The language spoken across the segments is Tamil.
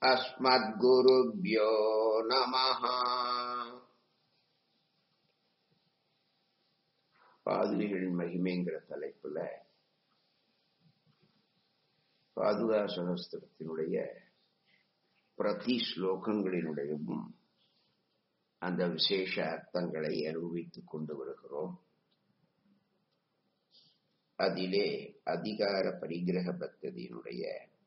अस्मद्गुरुभ्यो नमः பாதுகைகளின் மகிமைங்கிற தலைப்புல பாதுகா சகஸ்திரத்தினுடைய பிரதி ஸ்லோகங்களினுடையவும் அந்த விசேஷ அர்த்தங்களை அனுபவித்துக் கொண்டு வருகிறோம் அதிலே அதிகார பரிகிரக பத்ததியினுடைய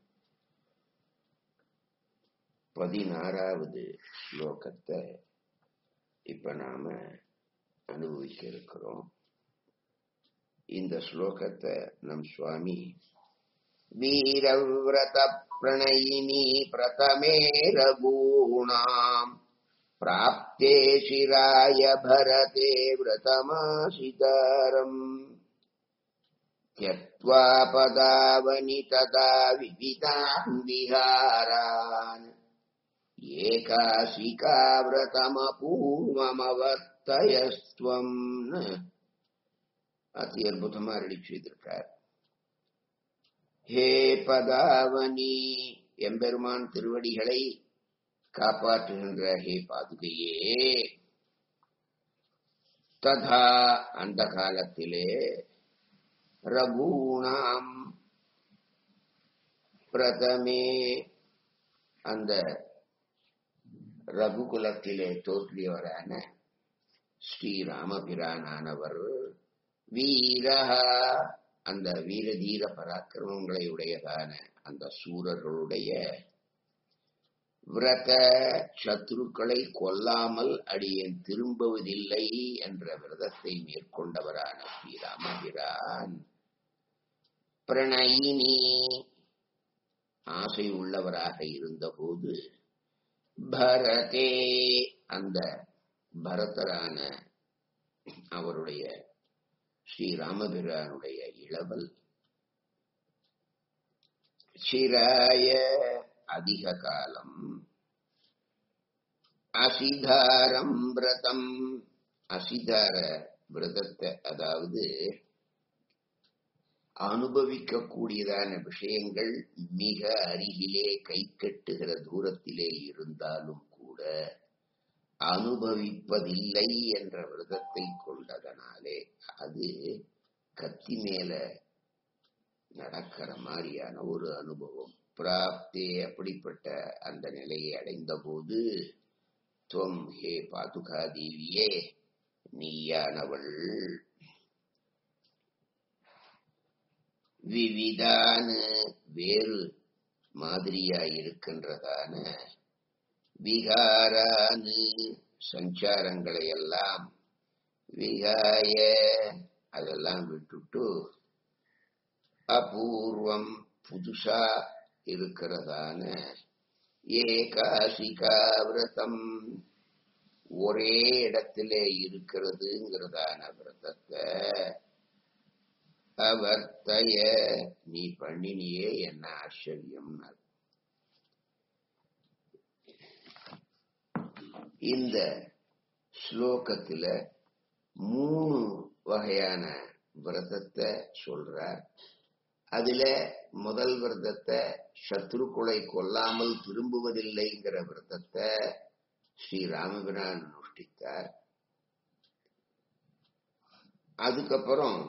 பதினாறாவது ஸ்லோகத்தை இப்ப நாம அனுபவிக்க இருக்கிறோம் இந்த ஸ்லோகத்தை நம் சுவாமி வீரவிரத பிரணயினி பிரதமே ரகூணாம் प्राप्ते शिराय भरते व्रतमाशितारम् त्यक्त्वा पदावनि तदा विविधान् विहारान् ஏகாசிகாவிரதமபூர்வமவர்த்தயஸ்துவம் அதி அற்புதமா ரெடி செய்திருக்கார் ஹே பதாவனி எம்பெருமான் திருவடிகளை காப்பாற்றுகின்ற ஹே பாதுகையே ததா அந்த காலத்திலே ரகுணாம் பிரதமே அந்த ரகுகுலத்திலே தோற்றியவரான ஸ்ரீராமபிரானானவர் வீரஹ அந்த வீரதீர பராக்கிரமங்களை உடையதான அந்த சூரர்களுடைய விரத சத்ருக்களை கொல்லாமல் அடியேன் திரும்புவதில்லை என்ற விரதத்தை மேற்கொண்டவரான ஸ்ரீராமபிரான் பிரணயினி ஆசை உள்ளவராக இருந்தபோது பரதே அந்த பரதரான அவருடைய ஸ்ரீராமபிரானுடைய இளவல் சிராய அதிக காலம் அசிதாரம் விரதம் அசிதார விரதத்தை அதாவது அனுபவிக்க கூடியதான விஷயங்கள் மிக அருகிலே கை கட்டுகிற தூரத்திலே இருந்தாலும் கூட அனுபவிப்பதில்லை என்ற விரதத்தை கொண்டதனாலே அது கத்தி மேல நடக்கிற மாதிரியான ஒரு அனுபவம் பிராப்தே அப்படிப்பட்ட அந்த நிலையை அடைந்த போது துவம் ஹே பாதுகா தேவியே நீயானவள் விவிதான வேறு மாதிரியா இருக்கின்றதான விகாரானு சஞ்சாரங்களை எல்லாம் விகாய அதெல்லாம் விட்டுட்டு அபூர்வம் புதுசா இருக்கிறதான ஏகாசிகா விரதம் ஒரே இடத்திலே இருக்கிறதுங்கிறதான விரதத்தை அவர்த்தய நீ பண்ணினியே என்ன ஆச்சரியம் இந்த ஸ்லோகத்துல மூணு வகையான விரதத்தை சொல்றார் அதுல முதல் விரதத்தை சத்ருக்குலை கொல்லாமல் திரும்புவதில்லைங்கிற விரதத்தை ஸ்ரீ ராமபிரான் அனுஷ்டித்தார் அதுக்கப்புறம்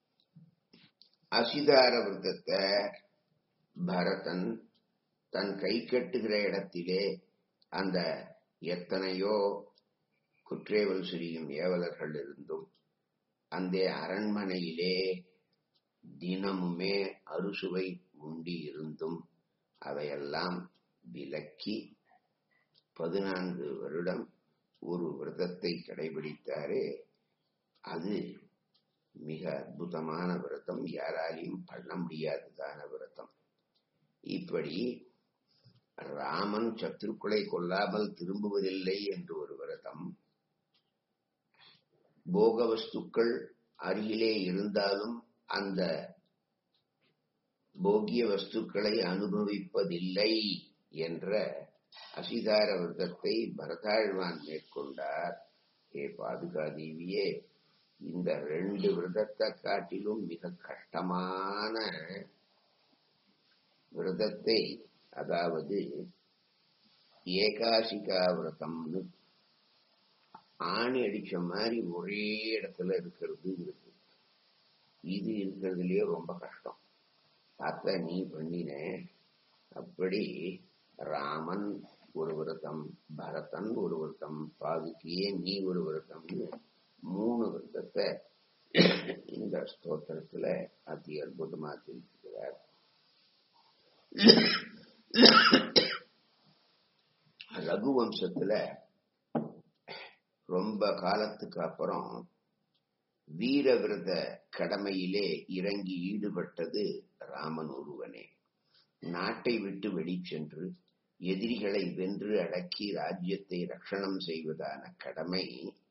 அசிதார விரதத்தை பரதன் தன் கை கட்டுகிற இடத்திலே அந்த எத்தனையோ குற்றேவல் சிரியும் ஏவலர்கள் இருந்தும் அந்த அரண்மனையிலே தினமுமே அறுசுவை உண்டி இருந்தும் அவையெல்லாம் விலக்கி பதினான்கு வருடம் ஒரு விரதத்தை கடைபிடித்தாரே அது மிக அற்புதமான விரதம் யாராலையும் பண்ண முடியாததான விரதம் இப்படி ராமன் சத்துருக்களை கொல்லாமல் திரும்புவதில்லை என்று ஒரு விரதம் போக வஸ்துக்கள் அருகிலே இருந்தாலும் அந்த போகிய வஸ்துக்களை அனுபவிப்பதில்லை என்ற அசிதார விரதத்தை பரதாழ்வான் மேற்கொண்டார் ஏ பாதுகா தேவியே இந்த ரெண்டு விரதத்தை காட்டிலும் மிக கஷ்டமான விரதத்தை அதாவது ஏகாசிகா விரதம்னு ஆணி அடிச்ச மாதிரி ஒரே இடத்துல இருக்கிறது இருக்கு இது இருக்கிறதுலயே ரொம்ப கஷ்டம் அத்த நீ பண்ணின அப்படி ராமன் ஒரு விரதம் பரதன் ஒரு விரதம் பாதுகியே நீ ஒரு விரதம்னு மூணு விரதத்தை இந்த ஸ்தோத்திரத்துல அதி அற்புதமா தெரிவிக்கிறார் ரகுவம்சத்துல ரொம்ப காலத்துக்கு அப்புறம் வீரவிரத கடமையிலே இறங்கி ஈடுபட்டது ராமன் ஒருவனே நாட்டை விட்டு வெளிச்சென்று எதிரிகளை வென்று அடக்கி ராஜ்யத்தை ரட்சணம் செய்வதான கடமை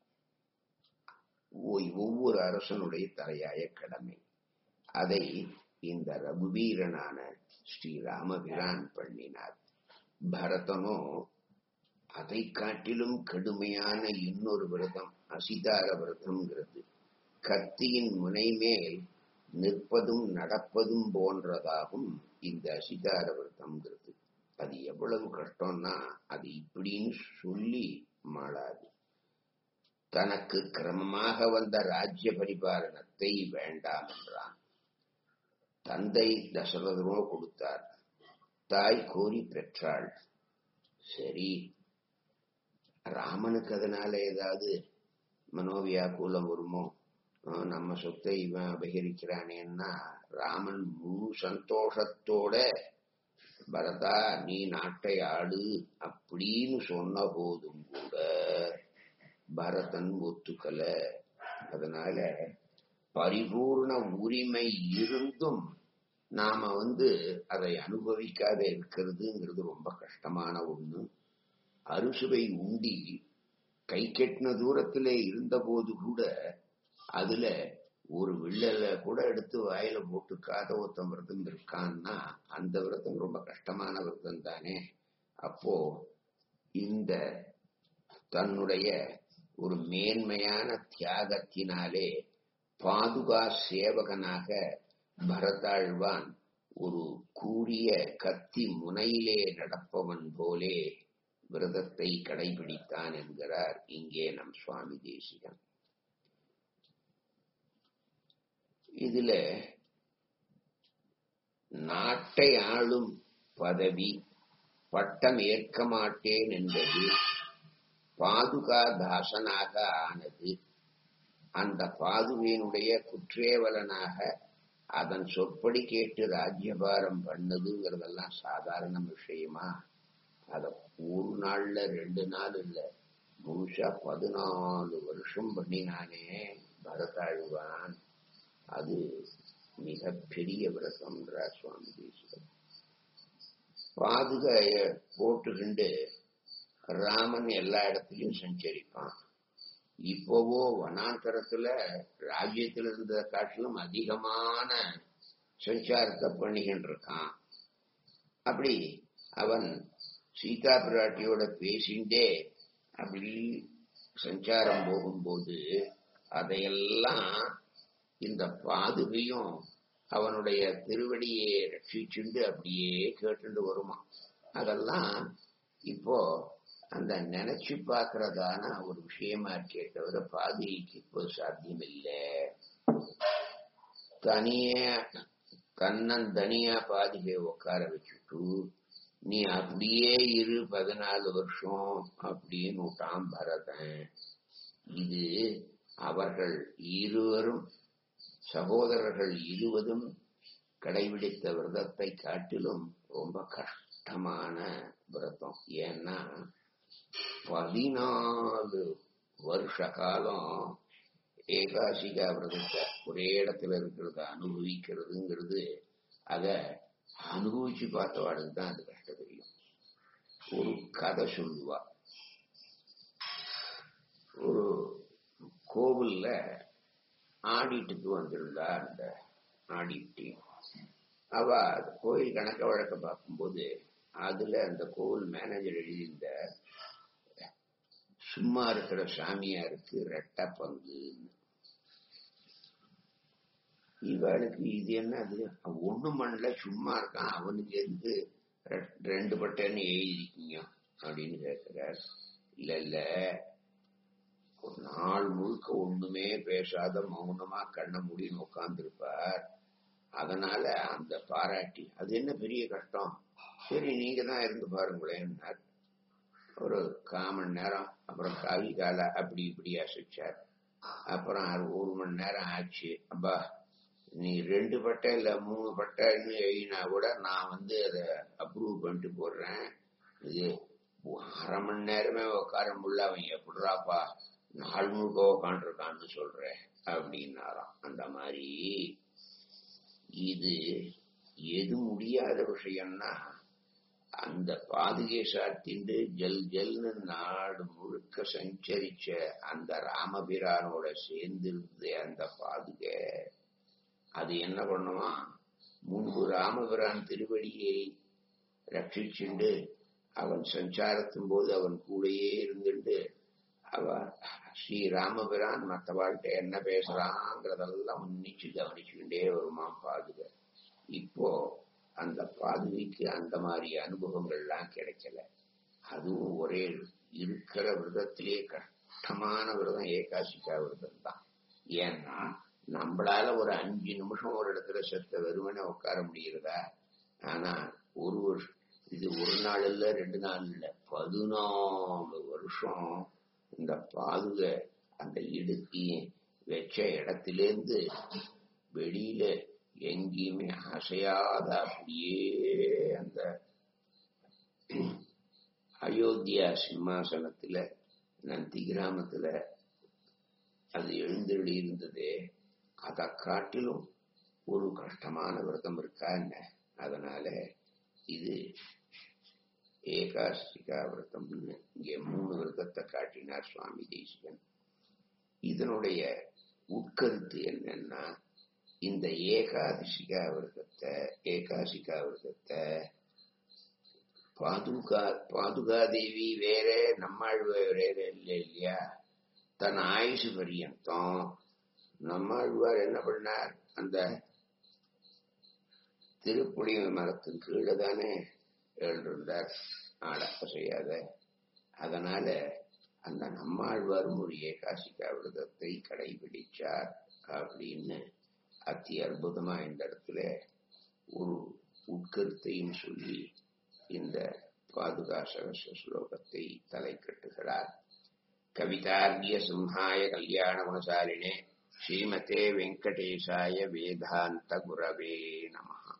ஒவ்வொரு அரசனுடைய தலையாய கடமை அதை இந்த ரகுவீரனான ஸ்ரீராமபிரான் பண்ணினார் பரதனோ அதை காட்டிலும் கடுமையான இன்னொரு விரதம் அசிதார விரதம்ங்கிறது கத்தியின் முனை மேல் நிற்பதும் நடப்பதும் போன்றதாகும் இந்த அசிதார விரதம்ங்கிறது அது எவ்வளவு கஷ்டம்னா அது இப்படின்னு சொல்லி மாளாது தனக்கு கிரமமாக வந்த ராஜ்ய பரிபாலனத்தை வேண்டாம் என்றான் தந்தை தசரதனோ கொடுத்தார் தாய் கோரி பெற்றாள் சரி ராமனுக்கு அதனால ஏதாவது மனோவியாக்குலம் வருமோ நம்ம சொத்தை இவன் அபகரிக்கிறானேன்னா ராமன் முழு சந்தோஷத்தோட பரதா நீ நாட்டை ஆடு அப்படின்னு சொன்ன போதும் கூட பரதன் ஒத்துக்கல அதனால பரிபூர்ண உரிமை இருந்தும் நாம வந்து அதை அனுபவிக்காத இருக்கிறதுங்கிறது ரொம்ப கஷ்டமான ஒண்ணு அறுசுவை உண்டி கை கெட்டின தூரத்திலே இருந்த போது கூட அதுல ஒரு வில்லல கூட எடுத்து வாயில போட்டுக்காத ஒருத்தன் விரதம் இருக்கான்னா அந்த விரதம் ரொம்ப கஷ்டமான விரதம் தானே அப்போ இந்த தன்னுடைய ஒரு மேன்மையான தியாகத்தினாலே பாதுகா சேவகனாக பரதாழ்வான் ஒரு கூறிய கத்தி முனையிலே நடப்பவன் போலே விரதத்தை கடைபிடித்தான் என்கிறார் இங்கே நம் சுவாமி தேசிகன் இதுல நாட்டை ஆளும் பதவி பட்டம் ஏற்க மாட்டேன் என்பது பாதுகா தாசனாக ஆனது அந்த பாதுகையினுடைய குற்றேவலனாக அதன் சொற்படி கேட்டு ராஜ்யபாரம் பண்ணதுங்கிறதெல்லாம் சாதாரண விஷயமா அத ஒரு நாள்ல ரெண்டு நாள் இல்ல முழுசா பதினாலு வருஷம் பண்ணினானே பரதாழ்வான் அது மிகப்பெரிய விரதம்ன்றார் சுவாமி தேசிகன் பாதுகைய போட்டுக்கிண்டு ராமன் எல்லா இடத்துலயும் சஞ்சரிப்பான் இப்போவோ வனாந்தரத்துல ராஜ்யத்தில் இருந்த காட்டிலும் அதிகமான சஞ்சாரத்தை பண்ணிக்கிட்டு இருக்கான் அப்படி அவன் சீதா பிராட்டியோட பேசிண்டே அப்படி சஞ்சாரம் போகும்போது அதையெல்லாம் இந்த பாதுகையும் அவனுடைய திருவடியை ரட்சிச்சுண்டு அப்படியே கேட்டுண்டு வருமா அதெல்லாம் இப்போ அந்த நினைச்சு பார்க்கறதான ஒரு விஷயமா இருக்கே தவிர பாதுகைக்கு இப்போ சாத்தியம் இல்லை தனிய கண்ணன் தனியா பாதுகையை உட்கார வச்சுட்டு நீ அப்படியே இரு பதினாலு வருஷம் அப்படின்னு விட்டான் பரதன் இது அவர்கள் இருவரும் சகோதரர்கள் இருவதும் கடைபிடித்த விரதத்தை காட்டிலும் ரொம்ப கஷ்டமான விரதம் ஏன்னா பதினாலு வருஷ காலம் ஏகாசிகா விரதத்தை ஒரே இடத்துல இருக்கிறத அனுபவிக்கிறதுங்கிறது அத அனுபவிச்சு பார்த்தவாளுக்கு தான் அது கஷ்டம் தெரியும் ஒரு கதை சொல்லுவா ஒரு கோவில்ல ஆடிட்டுக்கு வந்திருந்தா அந்த ஆடிட்டு அவ கோயில் கணக்க வழக்க பார்க்கும்போது அதுல அந்த கோவில் மேனேஜர் எழுதியிருந்த சும்மா இருக்கிற சாமியாருக்கு ரெட்ட பங்கு இவளுக்கு இது என்ன அது ஒண்ணு மண்ல சும்மா இருக்கான் அவனுக்கு எதுக்கு ரெண்டு பட்டன்னு எழுதிருக்கீங்க அப்படின்னு கேட்கிறார் இல்ல இல்ல ஒரு நாள் முழுக்க ஒண்ணுமே பேசாத மௌனமா கண்ண மூடின்னு உட்கார்ந்துருப்பார் அதனால அந்த பாராட்டி அது என்ன பெரிய கஷ்டம் சரி நீங்க தான் இருந்து பாருங்களேன்னார் ஒரு காமன் நேரம் அப்புறம் காவி கால அப்படி இப்படி அசைச்சார் அப்புறம் அது ஒரு மணி நேரம் ஆச்சு அப்பா நீ ரெண்டு பட்டை இல்ல மூணு பட்டைன்னு எழுதினா கூட நான் வந்து அதை அப்ரூவ் பண்ணிட்டு போடுறேன் இது அரை மணி நேரமே உட்கார முடியல அவன் எப்படிறாப்பா நாள் முழுக்க உட்காந்துருக்கான்னு சொல்றேன் அப்படின்னாராம் அந்த மாதிரி இது எது முடியாத விஷயம்னா அந்த பாதுகை சாத்திண்டு ஜல் ஜல்னு நாடு முழுக்க சஞ்சரிச்ச அந்த ராமபிரானோட சேர்ந்திருந்த அந்த பாதுகை அது என்ன பண்ணுமா முன்பு ராமபிரான் திருவடியை ரட்சிச்சுண்டு அவன் சஞ்சாரத்தும் போது அவன் கூடயே இருந்துட்டு அவ ஸ்ரீ ராமபிரான் மற்றவாழ்கிட்ட என்ன பேசுறாங்கிறதெல்லாம் உன்னிச்சு கவனிச்சுக்கிட்டே வருமா பாதுகை இப்போ அந்த பாதுகைக்கு அந்த மாதிரி அனுபவங்கள்லாம் கிடைக்கல அதுவும் ஒரே இருக்கிற விரதத்திலே கஷ்டமான விரதம் ஏகாசிக்கா விரதம் தான் ஏன்னா நம்மளால ஒரு அஞ்சு நிமிஷம் ஒரு இடத்துல செத்த வெறுமனே உட்கார முடிகிறதா ஆனா ஒரு வருஷம் இது ஒரு நாள் இல்ல ரெண்டு நாள் இல்ல பதினாலு வருஷம் இந்த பாதுகை அந்த இடுக்கி வச்ச இடத்திலேருந்து வெளியில எங்கேயுமே அசையாத அப்படியே அந்த அயோத்தியா சிம்மாசனத்துல நந்தி கிராமத்துல அது எழுந்தருளி இருந்ததே அதை காட்டிலும் ஒரு கஷ்டமான விரதம் இருக்கா என்ன அதனால இது ஏகாசிகா விரதம்னு இங்கே மூணு விரதத்தை காட்டினார் சுவாமி தேசிகன் இதனுடைய உட்கருத்து என்னன்னா இந்த ஏகாதசிகா விரதத்தை ஏகாசிகா விரதத்தை பாதுகா பாதுகா தேவி வேற நம்மாழ்வார் வேற இல்லை இல்லையா தன் ஆயுசு பரியந்தம் நம்மாழ்வார் என்ன பண்ணார் அந்த திருப்புளிய மரத்தின் கீழே தானே எழுந்திருந்தார் நாடப்ப செய்யாத அதனால அந்த நம்மாழ்வாரும் ஒரு ஏகாசிகா விரதத்தை கடைபிடிச்சார் அப்படின்னு அத்தி அற்புதமா இந்த இடத்துல ஒரு உட்கருத்தையும் சொல்லி இந்த பாதுகா சகச ஸ்லோகத்தை தலை கட்டுகிறார் கவிதார்கிய சிம்ஹாய கல்யாண குணசாலினே ஸ்ரீமதே வெங்கடேசாய வேதாந்த குரவே நமஹா